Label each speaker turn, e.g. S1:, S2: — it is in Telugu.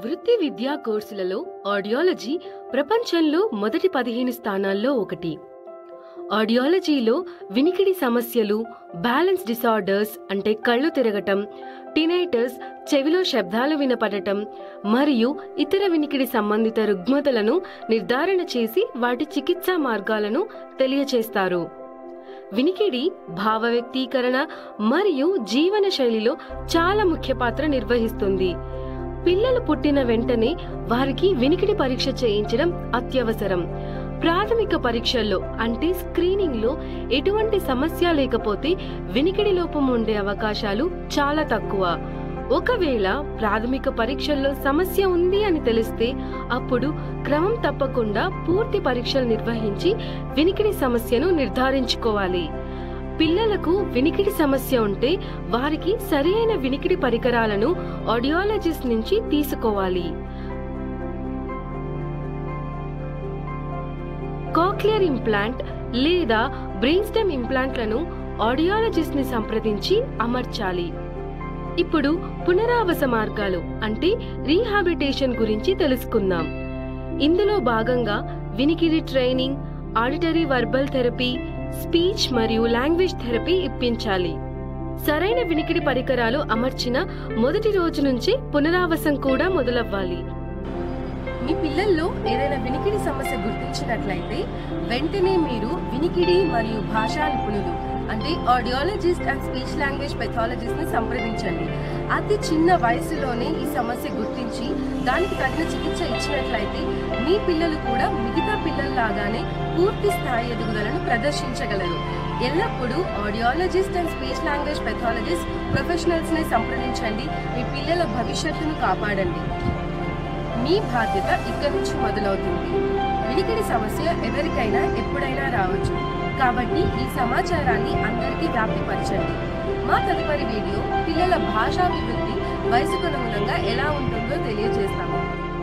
S1: వృత్తి విద్యా కోర్సులలో ఆడియాలజీ ప్రపంచంలో మొదటి పదిహేను స్థానాల్లో ఒకటి ఆడియాలజీలో వినికిడి సమస్యలు బ్యాలెన్స్ డిసార్డర్స్ అంటే కళ్ళు తిరగటం టినైటస్ చెవిలో శబ్దాలు వినపడటం మరియు ఇతర వినికిడి సంబంధిత రుగ్మతలను నిర్ధారణ చేసి వాటి చికిత్సా మార్గాలను తెలియచేస్తారు వినికిడి భావ వ్యక్తీకరణ మరియు జీవన శైలిలో చాలా ముఖ్య పాత్ర నిర్వహిస్తుంది పిల్లలు పుట్టిన వెంటనే వారికి వినికిడి పరీక్ష చేయించడం అత్యవసరం ప్రాథమిక పరీక్షల్లో అంటే స్క్రీనింగ్ లో ఎటువంటి సమస్య లేకపోతే వినికిడి లోపం ఉండే అవకాశాలు చాలా తక్కువ ఒకవేళ ప్రాథమిక పరీక్షల్లో సమస్య ఉంది అని తెలిస్తే అప్పుడు క్రమం తప్పకుండా పూర్తి పరీక్షలు నిర్వహించి వినికిడి సమస్యను నిర్ధారించుకోవాలి పిల్లలకు వినికిడి సమస్య ఉంటే వారికి సరియైన వినికిడి పరికరాలను ఆడియాలజిస్ట్ నుంచి తీసుకోవాలి కాక్లియర్ ఇంప్లాంట్ లేదా బ్రెయిన్ స్టెమ్ ఇంప్లాంట్లను ఆడియాలజిస్ట్ ని సంప్రదించి అమర్చాలి ఇప్పుడు పునరావాస మార్గాలు అంటే రీహాబిటేషన్ గురించి తెలుసుకుందాం ఇందులో భాగంగా వినికిడి training auditory verbal therapy speech మరియు లాంగ్వేజ్ థెరపీ ఇప్పించాలి సరైన వినికిడి పరికరాలు అమర్చిన మొదటి రోజు నుంచి పునరావాసం కూడా మొదలవ్వాలి మీ పిల్లల్లో ఏదైనా వినికిడి సమస్య గుర్తించినట్లయితే వెంటనే మీరు వినికిడి మరియు భాషా నిపుణులు అంటే audiologist and speech language pathologist ని సంప్రదించండి అతి చిన్న వయసులోనే ఈ సమస్య గుర్తించి దానికి తగిన చికిత్స ఇచ్చినట్లయితే మీ పిల్లలు కూడా మిగతా పిల్లల్లాగానే పూర్తి స్థాయి ఎదుగుదలను ప్రదర్శించగలరు ఎల్లప్పుడూ audiologist and speech language pathologist professionals ని సంప్రదించండి మీ పిల్లల భవిష్యత్తును కాపాడండి మీ బాధ్యత ఇక్కడి నుంచి మొదలవుతుంది వినికిడి సమస్య ఎవరికైనా ఎప్పుడైనా రావచ్చు కాబట్టి ఈ సమాచారాన్ని అందరికీ వ్యాప్తిపరచండి మా తదుపరి వీడియో పిల్లల భాషాభివృద్ధి వయసుకు అనుగుణంగా ఎలా ఉంటుందో తెలియజేస్తాము